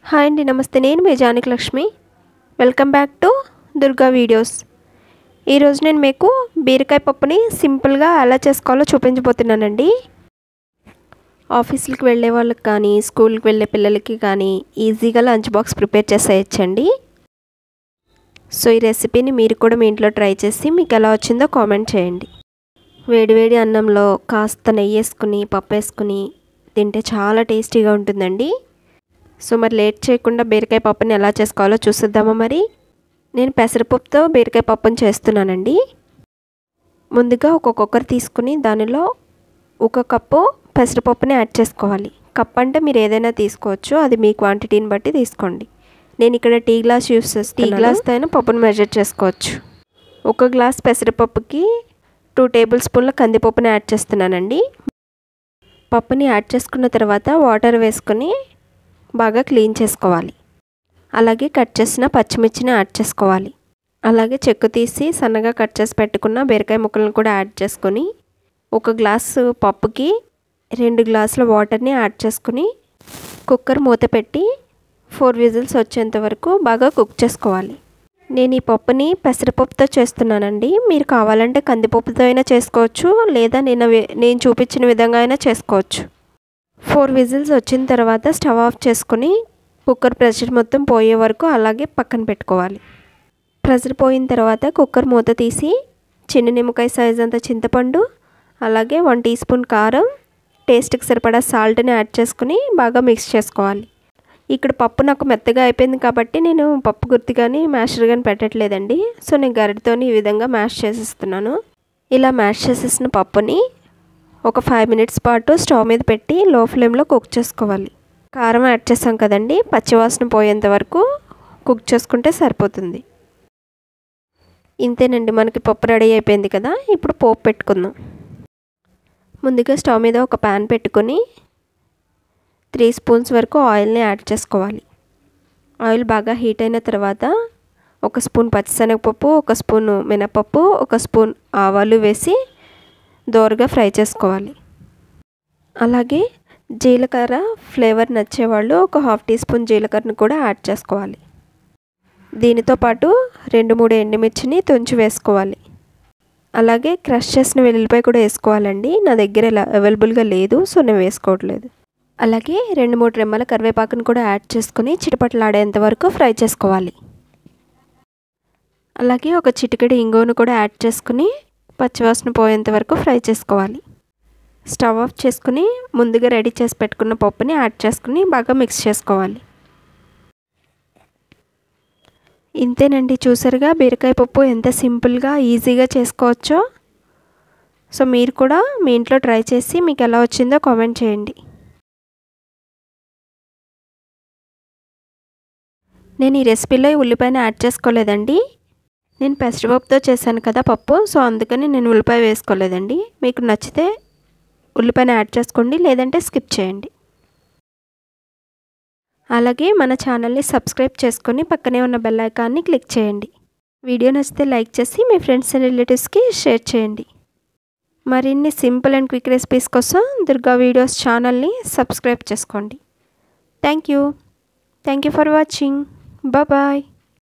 hi అండి నమస్తే నేను మీ Janaki Lakshmi welcome back to Durga videos ఈరోజు నేను మీకు బీరకాయ పప్పుని సింపుల్గా ఎలా చేసుకోవాలో చూపించబోతున్నానండి ఆఫీసులకు వెళ్ళే వాళ్ళకి కానీ స్కూల్కి వెళ్ళే పిల్లలకి కానీ ఈజీగా లంచ్ బాక్స్ ప్రిపేర్ చేసేయచ్చండి సో ఈ రెసిపీని మీరు కూడా మీ ఇంట్లో ట్రై చేసి మీకు ఎలా వచ్చిందో కామెంట్ చేయండి వేడివేడి అన్నంలో కాస్త నెయ్యి వేసుకుని పప్పు వేసుకుని తింటే చాలా టేస్టీగా ఉంటుందండి సో మరి లేట్ చేయకుండా బీరకాయ పప్పుని ఎలా చేసుకోవాలో చూసిద్దామా మరి నేను పెసరపప్పుతో బీరకాయ పప్పుని చేస్తున్నానండి ముందుగా ఒక కుక్కర్ తీసుకుని దానిలో ఒక కప్పు పెసరపప్పుని యాడ్ చేసుకోవాలి కప్ అంటే మీరు ఏదైనా తీసుకోవచ్చు అది మీ క్వాంటిటీని బట్టి తీసుకోండి నేను ఇక్కడ టీ గ్లాస్ యూస్ చేస్తాను టీ గ్లాస్తో అయినా పప్పును మెజర్ చేసుకోవచ్చు ఒక గ్లాస్ పెసరపప్పుకి టూ టేబుల్ స్పూన్ల కందిపప్పుని యాడ్ చేస్తున్నానండి పప్పుని యాడ్ చేసుకున్న తర్వాత వాటర్ వేసుకొని బాగా క్లీన్ చేసుకోవాలి అలాగే కట్ చేసిన పచ్చిమిర్చిని యాడ్ చేసుకోవాలి అలాగే చెక్కు తీసి సన్నగా కట్ చేసి పెట్టుకున్న బీరకాయ ముక్కలను కూడా యాడ్ చేసుకొని ఒక గ్లాసు పప్పుకి రెండు గ్లాసుల వాటర్ని యాడ్ చేసుకుని కుక్కర్ మూత పెట్టి ఫోర్ విజిల్స్ వచ్చేంత వరకు బాగా కుక్ చేసుకోవాలి నేను ఈ పప్పుని పెసరపప్పుతో చేస్తున్నానండి మీరు కావాలంటే కందిపప్పుతో అయినా చేసుకోవచ్చు లేదా నేను నేను చూపించిన విధంగా అయినా చేసుకోవచ్చు ఫోర్ విజిల్స్ వచ్చిన తర్వాత స్టవ్ ఆఫ్ చేసుకుని కుక్కర్ ప్రెషర్ మొత్తం పోయే వరకు అలాగే పక్కన పెట్టుకోవాలి ప్రెషర్ పోయిన తర్వాత కుక్కర్ మూత తీసి చిన్న నిమ్మకాయ సైజ్ అంత చింతపండు అలాగే వన్ టీ స్పూన్ కారం టేస్ట్కి సరిపడా సాల్ట్ని యాడ్ చేసుకుని బాగా మిక్స్ చేసుకోవాలి ఇక్కడ పప్పు నాకు మెత్తగా అయిపోయింది కాబట్టి నేను పప్పు గుర్తు కానీ మ్యాషర్ కానీ పెట్టట్లేదండి సో నేను గరిటతో ఈ విధంగా మ్యాష్ చేసేస్తున్నాను ఇలా మ్యాష్ చేసేసిన పప్పుని ఒక ఫైవ్ మినిట్స్ పాటు స్టవ్ మీద పెట్టి లో ఫ్లేమ్లో కుక్ చేసుకోవాలి కారం యాడ్ చేసాం కదండి పచ్చివాసన పోయేంత వరకు కుక్ చేసుకుంటే సరిపోతుంది ఇంతేనండి మనకి పప్పు రెడీ అయిపోయింది కదా ఇప్పుడు పోపు పెట్టుకుందాం ముందుగా స్టవ్ మీద ఒక ప్యాన్ పెట్టుకొని త్రీ స్పూన్స్ వరకు ఆయిల్ని యాడ్ చేసుకోవాలి ఆయిల్ బాగా హీట్ అయిన తర్వాత ఒక స్పూన్ పచ్చిశనగపప్పు ఒక స్పూన్ మినపప్పు ఒక స్పూన్ ఆవాలు వేసి దోరగా ఫ్రై చేసుకోవాలి అలాగే జీలకర్ర ఫ్లేవర్ నచ్చేవాళ్ళు ఒక హాఫ్ టీ స్పూన్ జీలకర్రను కూడా యాడ్ చేసుకోవాలి దీనితో పాటు రెండు మూడు ఎండుమిర్చిని తుంచి వేసుకోవాలి అలాగే క్రష్ చేసిన వెల్లుల్లిపాయ కూడా వేసుకోవాలండి నా దగ్గర ఇలా అవైలబుల్గా లేదు సో నేను వేసుకోవట్లేదు అలాగే రెండు మూడు రెమ్మల కరివేపాకును కూడా యాడ్ చేసుకుని చిటపట్లాడేంత వరకు ఫ్రై చేసుకోవాలి అలాగే ఒక చిటికెడు ఇంగువను కూడా యాడ్ చేసుకుని పచ్చివాసన పోయేంత వరకు ఫ్రై చేసుకోవాలి స్టవ్ ఆఫ్ చేసుకుని ముందుగా రెడీ చేసి పెట్టుకున్న పప్పుని యాడ్ చేసుకుని బాగా మిక్స్ చేసుకోవాలి ఇంతేనండి చూసారుగా బీరకాయ పప్పు ఎంత సింపుల్గా ఈజీగా చేసుకోవచ్చో సో మీరు కూడా మీ ఇంట్లో ట్రై చేసి మీకు ఎలా వచ్చిందో కామెంట్ చేయండి నేను ఈ రెసిపీలో ఉల్లిపాయని యాడ్ చేసుకోలేదండి నేను పెసరపప్పుతో చేశాను కదా పప్పు సో అందుకని నేను ఉల్లిపాయ వేసుకోలేదండి మీకు నచ్చితే ఉల్లిపాయని యాడ్ చేసుకోండి లేదంటే స్కిప్ చేయండి అలాగే మన ఛానల్ని సబ్స్క్రైబ్ చేసుకొని పక్కనే ఉన్న బెల్ ఐకాన్ని క్లిక్ చేయండి వీడియో నచ్చితే లైక్ చేసి మీ ఫ్రెండ్స్ అండ్ రిలేటివ్స్కి షేర్ చేయండి మరిన్ని సింపుల్ అండ్ క్విక్ రెసిపీస్ కోసం దుర్గా వీడియోస్ ఛానల్ని సబ్స్క్రైబ్ చేసుకోండి thank you thank you for watching bye